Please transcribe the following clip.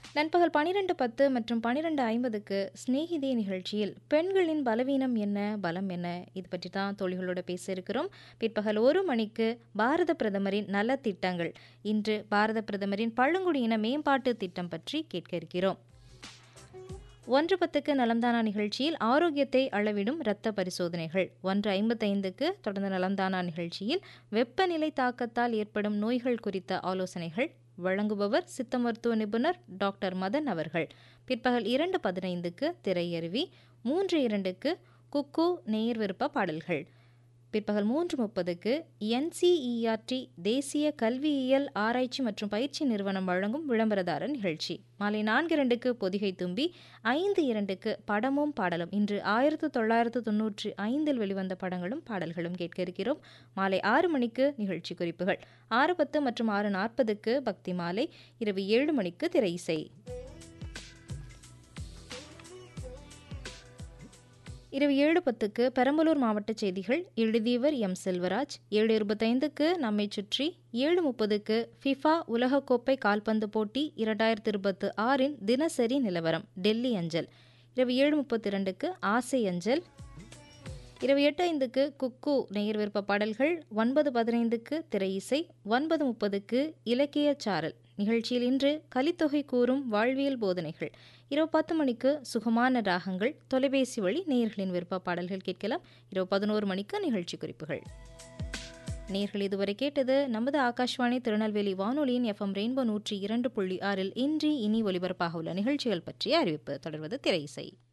நண்பகல் பனிரெண்டு பத்து மற்றும் பனிரெண்டு ஐம்பதுக்கு ஸ்நேகிதே நிகழ்ச்சியில் பெண்களின் பலவீனம் என்ன பலம் என்ன இது பற்றி தான் தோழிகளோட பேச இருக்கிறோம் பிற்பகல் ஒரு மணிக்கு பாரத பிரதமரின் நலத்திட்டங்கள் இன்று பாரத பிரதமரின் பழங்குடியின மேம்பாட்டு திட்டம் பற்றி கேட்க இருக்கிறோம் ஒன்று பத்துக்கு நலம்தானா நிகழ்ச்சியில் ஆரோக்கியத்தை அளவிடும் இரத்த பரிசோதனைகள் ஒன்று ஐம்பத்தைந்துக்கு தொடர்ந்து நலம்தானா நிகழ்ச்சியில் வெப்பநிலை தாக்கத்தால் ஏற்படும் நோய்கள் குறித்த ஆலோசனைகள் வழங்குபவர் சித்த மருத்துவ நிபுணர் டாக்டர் மதன் அவர்கள் பிற்பகல் இரண்டு பதினைந்துக்கு திரையருவி மூன்று இரண்டுக்கு குக்கு நேர் விருப்ப பாடல்கள் பிற்பகல் மூன்று முப்பதுக்கு என்சிஇஆர்டி தேசிய கல்வியியல் ஆராய்ச்சி மற்றும் பயிற்சி நிறுவனம் வழங்கும் விளம்பரதாரர் நிகழ்ச்சி மாலை நான்கு இரண்டுக்கு பொதிகை தும்பி ஐந்து இரண்டுக்கு படமும் பாடலும் இன்று ஆயிரத்து தொள்ளாயிரத்து தொன்னூற்றி ஐந்தில் வெளிவந்த படங்களும் பாடல்களும் கேட்க இருக்கிறோம் மாலை ஆறு மணிக்கு நிகழ்ச்சி குறிப்புகள் ஆறு பத்து மற்றும் ஆறு நாற்பதுக்கு பக்தி மாலை இரவு ஏழு மணிக்கு திரை இசை இரவு ஏழு பத்துக்கு பெரம்பலூர் மாவட்ட செய்திகள் எழுதியவர் எம் செல்வராஜ் ஏழு இருபத்தைந்துக்கு நம்மை சுற்றி ஏழு முப்பதுக்கு ஃபிஃபா உலகக்கோப்பை கால்பந்து போட்டி இரண்டாயிரத்தி இருபத்து ஆறின் தினசரி நிலவரம் டெல்லி அஞ்சல் இரவு ஏழு முப்பத்தி ரெண்டுக்கு ஆசை அஞ்சல் இரவு எட்டு ஐந்துக்கு குக்கு நேயர் விருப்ப பாடல்கள் ஒன்பது பதினைந்துக்கு திரை இசை ஒன்பது முப்பதுக்கு இலக்கிய சாரல் நிகழ்ச்சியில் இன்று கலித்தொகை கூறும் வாழ்வியல் போதனைகள் இரவு பத்து மணிக்கு சுகமான ராகங்கள் தொலைபேசி வழி நேயர்களின் விருப்ப பாடல்கள் கேட்கலாம் இரவு பதினோரு மணிக்கு நிகழ்ச்சி குறிப்புகள் நேர்கள் இதுவரை கேட்டது நமது ஆகாஷ்வாணி திருநெல்வேலி வானொலியின் எஃப்எம் ரெயின்போ நூற்றி இரண்டு புள்ளி ஆறில் இன்றி இனி ஒலிபரப்பாக உள்ள நிகழ்ச்சிகள் பற்றிய அறிவிப்பு தொடர்வது திரை இசை